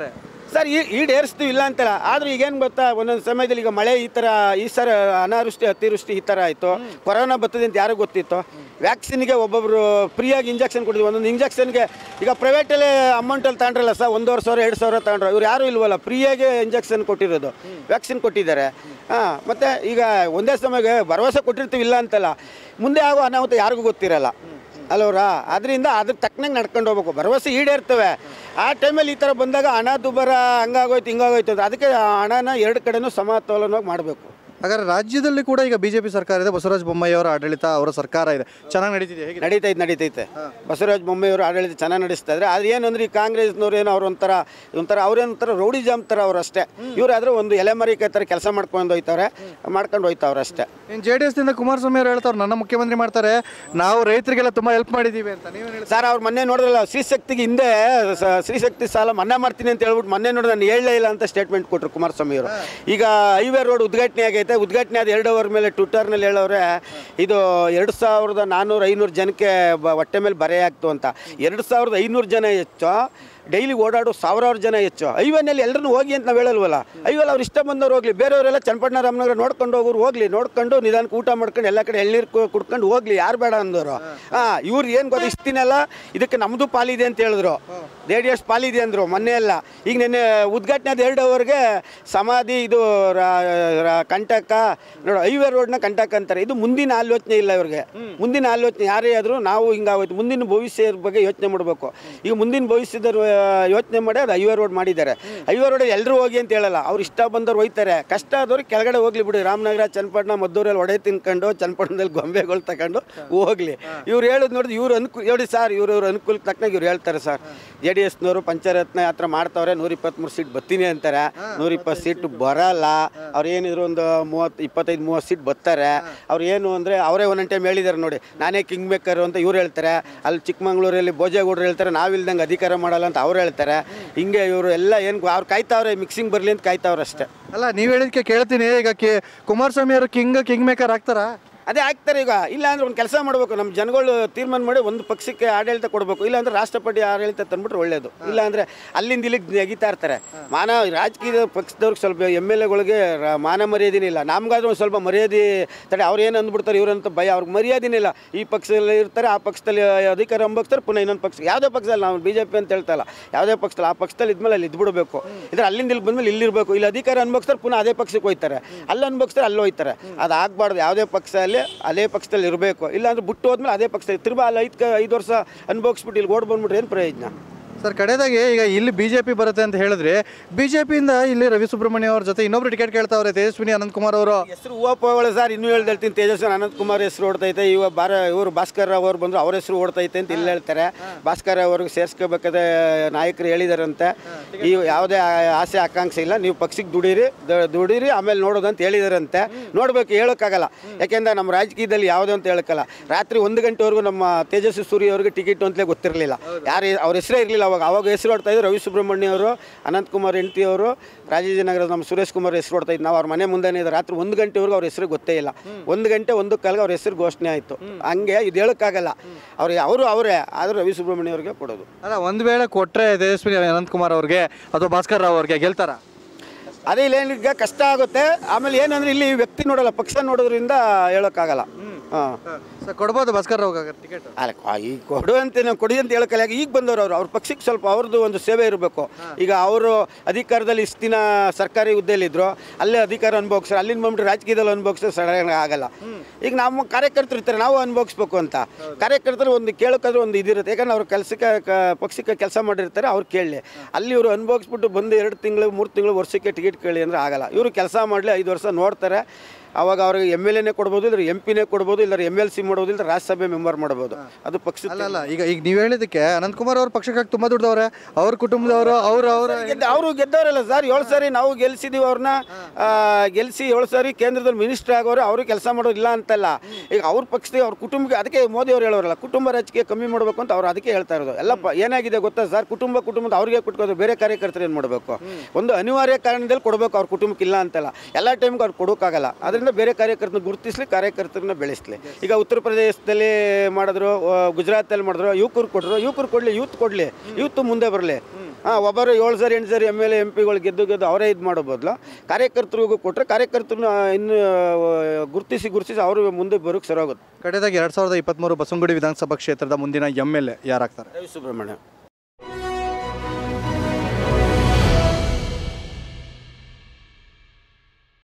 ಸರ್ ಈ ಈಡೇರಿಸ್ತೀವಿ ಇಲ್ಲ ಅಂತಲ್ಲ ಆದ್ರೆ ಈಗೇನು ಗೊತ್ತಾ ಒಂದೊಂದು ಸಮಯದಲ್ಲಿ ಈಗ ಮಳೆ ಈ ಥರ ಈ ಸರ ಅನಾವೃಷ್ಟಿ ಅತಿವೃಷ್ಟಿ ಈ ಥರ ಆಯಿತು ಕೊರೋನಾ ಬರ್ತದೆ ಅಂತ ಯಾರಿಗೂ ಗೊತ್ತಿತ್ತು ವ್ಯಾಕ್ಸಿನ್ಗೆ ಒಬ್ಬೊಬ್ಬರು ಫ್ರೀಯಾಗಿ ಇಂಜೆಕ್ಷನ್ ಕೊಡ್ತೀವಿ ಒಂದೊಂದು ಇಂಜೆಕ್ಷನ್ಗೆ ಈಗ ಪ್ರೈವೇಟಲ್ಲಿ ಅಮೌಂಟಲ್ಲಿ ತಗೊಂಡ್ರಲ್ಲ ಸರ್ ಒಂದೂವರೆ ಸಾವಿರ ಎರಡು ಸಾವಿರ ತಗೊಂಡ್ರು ಇವ್ರು ಯಾರೂ ಇಲ್ವಲ್ಲ ಫ್ರೀಯಾಗಿ ಇಂಜೆಕ್ಷನ್ ಕೊಟ್ಟಿರೋದು ವ್ಯಾಕ್ಸಿನ್ ಕೊಟ್ಟಿದ್ದಾರೆ ಹಾಂ ಮತ್ತು ಈಗ ಒಂದೇ ಸಮಯಕ್ಕೆ ಭರವಸೆ ಕೊಟ್ಟಿರ್ತೀವಿ ಇಲ್ಲ ಅಂತಲ್ಲ ಮುಂದೆ ಆಗೋ ಅನಾಹುತ ಯಾರಿಗೂ ಗೊತ್ತಿರಲ್ಲ ಅಲ್ವರಾ ಅದರಿಂದ ಅದ್ರ ತಕ್ಕನಂಗೆ ನಡ್ಕೊಂಡು ಹೋಗ್ಬೇಕು ಭರವಸೆ ಈಡೇರ್ತವೆ ಆ ಟೈಮಲ್ಲಿ ಈ ಥರ ಬಂದಾಗ ಹಣ ದುಬ್ಬರ ಹಂಗಾಗೋಯ್ತು ಹಿಂಗಾಗೋಯ್ತು ಅಂತ ಅದಕ್ಕೆ ಆ ಹಣನ ಎರಡು ಕಡೆನೂ ಸಮತೋಲನವಾಗಿ ಮಾಡಬೇಕು ಹಾಗಾದ್ರೆ ರಾಜ್ಯದಲ್ಲಿ ಕೂಡ ಈಗ ಬಿಜೆಪಿ ಸರ್ಕಾರ ಇದೆ ಬಸವರಾಜ ಬೊಮ್ಮಾಯಿ ಅವರ ಆಡಳಿತ ಅವರ ಸರ್ಕಾರ ಇದೆ ಚೆನ್ನಾಗಿ ನಡೀತಿದೆ ಹೇಗೆ ನಡೀತೈತೆ ನಡೀತೈತೆ ಬಸವರಾಜ ಬೊಮ್ಮೆಯವರು ಆಡಳಿತ ಚೆನ್ನಾಗಿ ನಡೆಸ್ತಾ ಇದ್ರೆ ಆದ್ರೆ ಏನಂದ್ರೆ ಈ ಕಾಂಗ್ರೆಸ್ನವ್ರು ಏನೋ ಅವ್ರ ಒಂಥರ ಒಂಥರ ಅವ್ರೇನೊಂಥರ ರೌಡಿ ಜಾಮ್ ಥರ ಅವ್ರು ಅಷ್ಟೇ ಇವರಾದ್ರೆ ಒಂದು ಎಲೆಮರಿಕೆ ಥರ ಕೆಲಸ ಮಾಡ್ಕೊಂಡು ಹೋಯ್ತವ್ರೆ ಮಾಡ್ಕೊಂಡು ಹೋಯ್ತವ್ರೆ ಅಷ್ಟೇ ಇನ್ನು ಜೆ ಡಿ ಎಸ್ನಿಂದ ಕುಮಾರಸ್ವಾಮಿ ಅವರು ಹೇಳ್ತಾರೆ ನನ್ನ ಮುಖ್ಯಮಂತ್ರಿ ಮಾಡ್ತಾರೆ ನಾವು ರೈತರಿಗೆಲ್ಲ ತುಂಬ ಹೆಲ್ಪ್ ಮಾಡಿದ್ದೀವಿ ಅಂತ ನೀವೇನು ಹೇಳಿ ಸರ್ ಅವ್ರು ಮೊನ್ನೆ ನೋಡಿದ್ರಲ್ಲ ಸ್ತ್ರೀಶಕ್ತಿಗೆ ಹಿಂದೆ ಸ- ಸ್ತ್ರೀಶಕ್ತಿ ಸಾಲ ಮನ್ನಾ ಮಾಡ್ತೀನಿ ಅಂತ ಹೇಳ್ಬಿಟ್ಟು ಮೊನ್ನೆ ನೋಡಿ ನಾನು ಹೇಳಲೇ ಇಲ್ಲ ಅಂತ ಸ್ಟೇಟ್ಮೆಂಟ್ ಕೊಟ್ಟರು ಕುಮಾರಸ್ವಾಮಿ ಅವರು ಈಗ ಹೈವೇ ರೋಡ್ ಉದ್ಘಾಟನೆ ಆಗೈತೆ ಉದ್ಘಾಟನೆ ಆದ ಎರಡು ಅವರ್ ಮೇಲೆ ಟ್ವಿಟರ್ನಲ್ಲಿ ಹೇಳೋರೆ ಇದು ಎರಡು ಸಾವಿರದ ನಾನ್ನೂರು ಐನೂರು ಜನಕ್ಕೆ ಬ- ಹೊಟ್ಟೆ ಮೇಲೆ ಬರೆ ಆಗ್ತು ಅಂತ ಎರಡು ಸಾವಿರದ ಐನೂರು ಜನ ಹೆಚ್ಚು ಡೈಲಿ ಓಡಾಡೋ ಸಾವಿರಾರು ಜನ ಹೆಚ್ಚು ಐವನಲ್ಲಿ ಎಲ್ಲರನ್ನೂ ಹೋಗಿ ಅಂತ ನಾವು ಹೇಳಲ್ವಲ್ಲ ಐವಲ್ಲಿ ಅವ್ರು ಇಷ್ಟ ಬಂದವ್ರು ಹೋಗ್ಲಿ ಬೇರೆಯವರೆಲ್ಲ ಚನ್ನಪಟ್ಟಣ ರಾಮನಗರ ನೋಡ್ಕೊಂಡು ಹೋಗೋರು ಹೋಗ್ಲಿ ನೋಡ್ಕೊಂಡು ನಿಧಾನಕ್ಕೆ ಊಟ ಮಾಡ್ಕೊಂಡು ಎಲ್ಲ ಕಡೆ ಎಳ್ನೀರು ಕು- ಕುಡ್ಕೊಂಡು ಹೋಗ್ಲಿ ಯಾರು ಬೇಡ ಅಂದವರು ಹಾಂ ಇವ್ರು ಏನು ಗೊತ್ತ ಇಷ್ಟಿನೆಲ್ಲ ಇದಕ್ಕೆ ನಮ್ಮದು ಪಾಲಿದೆ ಅಂತ ಹೇಳಿದ್ರು ಜೆ ಡಿ ಎಸ್ ಪಾಲಿದೆ ಅಂದರು ಮೊನ್ನೆ ಎಲ್ಲ ಈಗ ನಿನ್ನೆ ಉದ್ಘಾಟನೆ ಆದ ಎರಡು ಅವರ್ಗೆ ಸಮಾಧಿ ಇದು ರಾ- ರಾ- ಕಂಟಕ ನೋಡು ಹೈವೇ ರೋಡ್ನ ಕಂಟಕ ಅಂತಾರೆ ಇದು ಮುಂದಿನ ಆಲೋಚನೆ ಇಲ್ಲ ಇವ್ರಿಗೆ ಮುಂದಿನ ಆಲೋಚನೆ ಯಾರೇ ಆದರೂ ನಾವು ಹಿಂಗಾಗೋಯ್ತು ಮುಂದಿನ ಭವಿಷ್ಯದ ಬಗ್ಗೆ ಯೋಚನೆ ಮಾಡಬೇಕು ಈಗ ಮುಂದಿನ ಭವಿಷ್ಯದ ಯೋಚನೆ ಮಾಡಿ ಅದು ಹೈವೇ ರೋಡ್ ಮಾಡಿದ್ದಾರೆ ಹೈವೇ ರೋಡ್ ಎಲ್ಲರೂ ಹೋಗಿ ಅಂತ ಹೇಳಲ್ಲ ಅವ್ರು ಇಷ್ಟ ಬಂದವ್ರು ಹೋಯ್ತಾರೆ ಕಷ್ಟ ಆದವ್ರು ಕೆಳಗಡೆ ಹೋಗ್ಲಿ ಬಿಡಿ ರಾಮನಗರ ಚನ್ನಪಟ್ಟಣ ಮದ್ದೂರಲ್ಲಿ ಒಡೆ ತಿನ್ಕೊಂಡು ಚನ್ನಪಟ್ಟಣದಲ್ಲಿ ಗೊಂಬೆಗಳು ತಗೊಂಡು ಹೋಗ್ಲಿ ಇವ್ರು ಹೇಳೋದು ನೋಡಿದ್ರೆ ಇವ್ರು ಅನುಕೂಲ ನೋಡಿ ಸರ್ ಇವ್ರು ಇವ್ರ ಅನುಕೂಲಕ್ಕೆ ತಕ್ಕನಾಗ ಇವ್ರು ಹೇಳ್ತಾರೆ ಸರ್ ಜೆ ಡಿ ಎಸ್ನವರು ಪಂಚರತ್ನ ಯಾತ್ರ ಮಾಡ್ತಾವ್ರೆ ನೂರ ಇಪ್ಪತ್ತ್ಮೂರು ಸೀಟ್ ಬರ್ತೀನಿ ಅಂತಾರೆ ನೂರ ಇಪ್ಪತ್ತು ಸೀಟ್ ಬರಲ್ಲ ಅವ್ರು ಏನಿದ್ರು ಒಂದು ಮೂವತ್ತು ಇಪ್ಪತ್ತೈದು ಮೂವತ್ತು ಸೀಟ್ ಬರ್ತಾರೆ ಅವ್ರು ಏನು ಅಂದರೆ ಅವರೇ ಒಂದೊಂದು ಟೈಮ್ ಹೇಳಿದ್ದಾರೆ ನೋಡಿ ನಾನೇ ಕಿಂಗ್ ಮೇಕರ್ ಅಂತ ಇವ್ರು ಹೇಳ್ತಾರೆ ಅಲ್ಲಿ ಚಿಕ್ಕಮಂಗ್ಳೂರಲ್ಲಿ ಭೋಜೇಗೌಡರು ಹೇಳ್ತಾರೆ ನಾವಿಲ್ದಂಗೆ ಅಧಿಕಾರ ಮಾಡಲ್ಲ ಅಂತ ಅವ್ರು ಹೇಳ್ತಾರೆ ಹಿಂಗೆ ಇವರು ಎಲ್ಲ ಏನು ಅವ್ರು ಕಾಯ್ತಾವ್ರೆ ಮಿಕ್ಸಿಂಗ್ ಬರಲಿ ಅಂತ ಕಾಯ್ತಾವ್ರೆ ಅಷ್ಟೇ ಅಲ್ಲ ನೀವು ಹೇಳಿದ್ಕೆ ಕೇಳ್ತೀನಿ ಈಗ ಕೆ ಕುಮಾರಸ್ವಾಮಿ ಅವರು ಕಿಂಗ್ ಕಿಂಗ್ ಮೇಕರ್ ಆಗ್ತಾರಾ ಅದೇ ಆಗ್ತಾರೆ ಈಗ ಇಲ್ಲ ಅಂದ್ರೆ ಒಂದು ಕೆಲಸ ಮಾಡಬೇಕು ನಮ್ಮ ಜನಗಳು ತೀರ್ಮಾನ ಮಾಡಿ ಒಂದು ಪಕ್ಷಕ್ಕೆ ಆಡಳಿತ ಕೊಡಬೇಕು ಇಲ್ಲ ಅಂದ್ರೆ ರಾಷ್ಟ್ರಪತಿ ಆಡಳಿತ ತಂದ್ಬಿಟ್ರೆ ಒಳ್ಳೇದು ಇಲ್ಲ ಅಂದ್ರೆ ಅಲ್ಲಿಂದ ಇಲ್ಲಿಗೆ ನೆಗಿತಾ ಇರ್ತಾರೆ ಮಾನ ರಾಜಕೀಯ ಪಕ್ಷದವ್ರಿಗೆ ಸ್ವಲ್ಪ ಎಮ್ ಎಲ್ ಎಗಳಿಗೆ ಮಾನ ಮರ್ಯಾದೆನೇ ಇಲ್ಲ ನಮ್ಗಾದ್ರೂ ಒಂದು ಸ್ವಲ್ಪ ಮರ್ಯಾದೆ ತಡೆ ಅವ್ರು ಏನು ಅಂದ್ಬಿಡ್ತಾರೆ ಇವ್ರಂತ ಭಯ ಅವ್ರಿಗೆ ಮರ್ಯಾದೆನೇ ಇಲ್ಲ ಈ ಪಕ್ಷದಲ್ಲಿ ಇರ್ತಾರೆ ಆ ಪಕ್ಷದಲ್ಲಿ ಅಧಿಕಾರ ಅಂಬೋಗ್ತಾರೆ ಪುನಃ ಇನ್ನೊಂದು ಪಕ್ಷ ಯಾವುದೇ ಪಕ್ಷದಲ್ಲಿ ನಾವು ಬಿ ಜೆ ಪಿ ಅಂತ ಹೇಳ್ತಾ ಇಲ್ಲ ಯಾವುದೇ ಪಕ್ಷದಲ್ಲಿ ಆ ಪಕ್ಷದಲ್ಲಿ ಇದ್ಮೇಲೆ ಅಲ್ಲಿ ಇದ್ಬಿಡ್ಬೇಕು ಇದ್ರೆ ಅಲ್ಲಿಂದ ಇಲ್ಲಿ ಬಂದ್ಮೇಲೆ ಇಲ್ಲಿರ್ಬೇಕು ಇಲ್ಲಿ ಅಧಿಕಾರ ಅನ್ಭವಿಸ್ತಾರೆ ಪುನಃ ಅದೇ ಪಕ್ಷಕ್ಕೆ ಹೋಯ್ತಾರೆ ಅಲ್ಲಿ ಅನ್ಭವಿಸ್ತಾರೆ ಅಲ್ಲಿ ಹೋಯ್ತಾರೆ ಅದು ಆಗ್ಬಾರ್ದು ಯಾವುದೇ ಪಕ್ಷ ಅಲ್ಲಿ ಅದೇ ಪಕ್ಷದಲ್ಲಿ ಇರಬೇಕು ಇಲ್ಲಾಂದ್ರೆ ಬಿಟ್ಟು ಹೋದ್ಮೇಲೆ ಅದೇ ಪಕ್ಷದಲ್ಲಿ ತಿರ್ಬಾ ಅಲ್ಲಿ ಐದು ಐದು ವರ್ಷ ಅನ್ಭವಿಸ್ಬಿಟ್ಟು ಇಲ್ಲಿ ಓಡ್ ಬಂದ್ಬಿಟ್ರೆ ಏನು ಪ್ರಯೋಜನ ಸರ್ ಕಡೆದಾಗಿ ಈಗ ಇಲ್ಲಿ ಬಿಜೆಪಿ ಬರುತ್ತೆ ಅಂತ ಹೇಳಿದ್ರೆ ಬಿಜೆಪಿಯಿಂದ ಇಲ್ಲಿ ರವಿ ಸುಬ್ರಹ್ಮಣ್ಯ ಅವ್ರ ಜೊತೆ ಇನ್ನೊಬ್ರು ಟಿಕೆಟ್ ಕೇಳ್ತಾವ್ರೆ ತೇಜಸ್ವಿನಿ ಅನಂತಕುಮಾರ್ ಅವರು ಹೆಸರು ಹೂವಪ್ಪಗಳು ಸರ್ ಇನ್ನೂ ಹೇಳ್ದು ಹೇಳ್ತೀನಿ ತೇಜಸ್ವಿ ಅನಂತ್ ಕುಮಾರ್ ಹೆಸರು ಓಡ್ತೈತೆ ಇವ ಬಾರ ಇವರು ಭಾಸ್ಕರ್ ರಾವ್ ಅವ್ರು ಬಂದ್ರು ಅವ್ರ ಹೆಸರು ಓಡ್ತೈತೆ ಅಂತ ಇಲ್ಲಿ ಹೇಳ್ತಾರೆ ಭಾಸ್ಕರ್ ರಾವ್ ಅವ್ರಿಗೆ ಸೇರ್ಸ್ಕೋಬೇಕಾದ ನಾಯಕರು ಹೇಳಿದಾರಂತೆ ಈ ಯಾವುದೇ ಆ- ಆಸೆ ಆಕಾಂಕ್ಷೆ ಇಲ್ಲ ನೀವು ಪಕ್ಷಕ್ಕೆ ದುಡೀರಿ ದ- ದುಡೀರಿ ಆಮೇಲೆ ನೋಡೋದು ಅಂತ ಹೇಳಿದಾರಂತೆ ನೋಡ್ಬೇಕು ಹೇಳೋಕ್ಕಾಗಲ್ಲ ಯಾಕೆಂದ್ರೆ ನಮ್ಮ ರಾಜಕೀಯದಲ್ಲಿ ಯಾವುದೇ ಅಂತ ಹೇಳಕ್ಕಲ್ಲ ರಾತ್ರಿ ಒಂದು ಗಂಟೆವರೆಗೂ ನಮ್ಮ ತೇಜಸ್ವಿ ಸೂರ್ಯ ಅವ್ರಿಗೆ ಟಿಕೆಟ್ ಅಂತಲೇ ಗೊತ್ತಿರಲಿಲ್ಲ ಯಾರು ಅವ್ರ ಹೆಸರೇ ಇರಲಿಲ್ಲ ಅವಾಗ ಅವಾಗ ಹೆಸರು ಓಡ್ತಾ ಇದ್ರು ರವಿ ಸುಬ್ರಹ್ಮಣ್ಯ ಅವರು ಅನಂತಕುಮಾರ್ ಹೆಂಡತಿ ಅವರು ರಾಜಾಜಿನಗರದ ನಮ್ಮ ಸುರೇಶ್ ಕುಮಾರ್ ಹೆಸರು ಓಡ್ತಾ ಇದ್ದು ನಾವು ಅವ್ರ ಮನೆ ಮುಂದೆನೇ ಇದೆ ರಾತ್ರಿ ಒಂದು ಗಂಟೆವರೆಗೂ ಅವ್ರ ಹೆಸರು ಗೊತ್ತೇ ಇಲ್ಲ ಒಂದು ಗಂಟೆ ಒಂದು ಕಾಲ್ಗೆ ಅವ್ರ ಹೆಸರು ಘೋಷಣೆ ಆಯಿತು ಹಂಗೆ ಇದು ಹೇಳೋಕ್ಕಾಗಲ್ಲ ಅವ್ರು ಅವರು ಅವರೇ ಆದರೂ ರವಿ ಸುಬ್ರಹ್ಮಣ್ಯ ಅವ್ರಿಗೆ ಕೊಡೋದು ಅಲ್ಲ ಒಂದು ವೇಳೆ ಕೊಟ್ರೆ ತೇಜಸ್ವಿನಿ ಅನಂತಕುಮಾರ್ ಅವ್ರಿಗೆ ಅಥವಾ ಭಾಸ್ಕರ್ ರಾವ್ ಅವ್ರಿಗೆ ಗೆಲ್ತಾರ ಅದೇ ಇಲ್ಲೇನೀಗ ಕಷ್ಟ ಆಗುತ್ತೆ ಆಮೇಲೆ ಏನಂದ್ರೆ ಇಲ್ಲಿ ವ್ಯಕ್ತಿ ನೋಡಲ್ಲ ಪಕ್ಷ ನೋಡೋದ್ರಿಂದ ಹೇಳೋಕ್ಕಾಗಲ್ಲ ಹಾಂ ಸರ್ ಕೊಡ್ಬೋದು ಭಾಸ್ಕರ್ ರಾವ್ ಟಿಕೆಟ್ ಅಲ್ಲ ಕೊ- ಈಗ ಕೊಡು ಅಂತ ನಾವು ಕೊಡಿ ಅಂತ ಹೇಳಕ್ಕಲ್ಲ ಈಗ ಬಂದವರು ಅವರು ಅವ್ರ ಪಕ್ಷಕ್ಕೆ ಸ್ವಲ್ಪ ಅವ್ರದ್ದು ಒಂದು ಸೇವೆ ಇರಬೇಕು ಈಗ ಅವರು ಅಧಿಕಾರದಲ್ಲಿ ಇಷ್ಟು ದಿನ ಸರ್ಕಾರಿ ಹುದ್ದೆಯಲ್ಲಿದ್ರು ಅಲ್ಲೇ ಅಧಿಕಾರ ಅನುಭವಿಸ್ತಾರೆ ಅಲ್ಲಿಂದ ಬಂದ್ಬಿಟ್ಟು ರಾಜಕೀಯದಲ್ಲಿ ಅನುಭವಿಸಿದ್ರೆ ಸಡನ್ ಆಗಲ್ಲ ಈಗ ನಮ್ಮ ಕಾರ್ಯಕರ್ತರು ಇರ್ತಾರೆ ನಾವು ಅನುಭವಿಸ್ಬೇಕು ಅಂತ ಕಾರ್ಯಕರ್ತರು ಒಂದು ಕೇಳೋಕ್ಕಾದ್ರೂ ಒಂದು ಇದಿರುತ್ತೆ ಯಾಕಂದ್ರೆ ಅವ್ರು ಕೆಲಸಕ್ಕೆ ಕ- ಪಕ್ಷಕ್ಕೆ ಕೆಲಸ ಮಾಡಿರ್ತಾರೆ ಅವ್ರು ಕೇಳಲಿ ಅಲ್ಲಿ ಇವರು ಅನುಭವಿಸ್ಬಿಟ್ಟು ಬಂದು ಎರಡು ತಿಂಗಳು ಮೂರು ತಿಂಗಳು ವರ್ಷಕ್ಕೆ ಟಿಕೆಟ್ ಕೇಳಿ ಅಂದರೆ ಆಗಲ್ಲ ಇವರು ಕೆಲಸ ಮಾಡಲಿ ಐದು ವರ್ಷ ನೋಡ್ತಾರೆ ಅವಾಗ ಅವ್ರಿಗೆ ಎಮ್ ಎಲ್ ಎನೇ ಕೊಡ್ಬೋದು ಇಲ್ಲ ಎಂ ಪಿನೇ ಕೊಡ್ಬೋದು ಇಲ್ಲ ಎಮ್ ಎಲ್ ಸಿ ಮಾಡ್ಬೋದು ಇಲ್ಲ ರಾಜ್ಯಸಭೆ ಮೆಂಬರ್ ಮಾಡ್ಬೋದು ಅದು ಪಕ್ಷ ಅಲ್ಲ ಅಲ್ಲ ಈಗ ಈಗ ನೀವು ಹೇಳಿದಕ್ಕೆ ಅನಂತಕುಮಾರ್ ಅವ್ರ ಪಕ್ಷಕ್ಕೆ ತುಂಬಾ ದುಡ್ಡವ್ರೆ ಅವ್ರ ಕುಟುಂಬದವರು ಅವ್ರ ಅವ್ರ ಗೆದ್ದ ಅವರು ಗೆದ್ದವರಲ್ಲ ಸರ್ ಏಳು ಸಾರಿ ನಾವು ಗೆಲ್ಸಿದೀವಿ ಅವ್ರನ್ನ ಗೆಲ್ಸಿ ಏಳು ಸಾರಿ ಕೇಂದ್ರದಲ್ಲಿ ಮಿನಿಸ್ಟರ್ ಆಗೋರು ಅವರು ಕೆಲಸ ಮಾಡೋದಿಲ್ಲ ಅಂತಲ್ಲ ಈಗ ಅವ್ರ ಪಕ್ಷದ ಅವ್ರ ಕುಟುಂಬಕ್ಕೆ ಅದಕ್ಕೆ ಮೋದಿ ಅವ್ರು ಹೇಳೋರಲ್ಲ ಕುಟುಂಬ ರಾಜಕೀಯ ಕಮ್ಮಿ ಮಾಡಬೇಕು ಅಂತ ಅವ್ರು ಅದಕ್ಕೆ ಹೇಳ್ತಾ ಇರೋದು ಎಲ್ಲ ಪ- ಏನಾಗಿದೆ ಗೊತ್ತಾ ಸರ್ ಕುಟುಂಬ ಕುಟುಂಬದ ಅವ್ರಿಗೆ ಕೊಟ್ಕೋದು ಬೇರೆ ಕಾರ್ಯಕರ್ತರು ಏನು ಮಾಡಬೇಕು ಒಂದು ಅನಿವಾರ್ಯ ಕಾರಣದಲ್ಲಿ ಕೊಡಬೇಕು ಅವ್ರ ಕುಟುಂಬಕ್ಕೆ ಇಲ್ಲ ಅಂತಲ್ಲ ಎಲ್ಲ ಟೈಮ್ಗೆ ಅವ್ರು ಕೊಡೋಕ್ಕಾಗಲ್ಲ ಅದರಿಂದ ಬೇರೆ ಕಾರ್ಯಕರ್ತನ ಗುರುತಿಸ್ಲಿ ಕಾರ್ಯಕರ್ತರನ್ನ ಬೆಳೆಸಲಿ ಈಗ ಉತ್ತರ ಪ್ರದೇಶದಲ್ಲಿ ಮಾಡಿದ್ರು ಆ, ಗುಜರಾತಲ್ಲಿ ಮಾಡಿದ್ರು ಯುವಕರು ಕೊಟ್ಟರು ಯುವಕರು ಕೊಡಲಿ ಯೂತ್ ಕೊಡಲಿ ಯೂತ್ ಮುಂದೆ ಬರಲಿ ಹಾಂ ಒಬ್ಬರು ಏಳು ಸರಿ ಎಂಟು ಸರಿ ಎಮ್ ಎಲ್ ಎಂ ಪಿಗಳು ಗೆದ್ದು ಗೆದ್ದು ಅವರೇ ಇದು ಮಾಡೋ ಬದಲು ಕಾರ್ಯಕರ್ತರಿಗೂ ಕೊಟ್ಟರೆ ಕಾರ್ಯಕರ್ತರನ್ನ ಇನ್ನು ಗುರುತಿಸಿ ಗುರುತಿಸಿ ಅವರು ಮುಂದೆ ಬರೋಕ್ಕೆ ಸರೋಗುತ್ತೆ ಕಡೆದಾಗಿ ಎರಡು ಸಾವಿರದ ಇಪ್ಪತ್ತ್ಮೂರು ಬಸವನಗುಡಿ ವಿಧಾನಸಭಾ ಕ್ಷೇತ್ರದ ಮುಂದಿನ ಎಮ್ ಎಲ್ ಎ ಯಾರಾಗ್ತಾರೆ ರವಿ ಸುಬ್ರಹ್ಮಣ್ಯ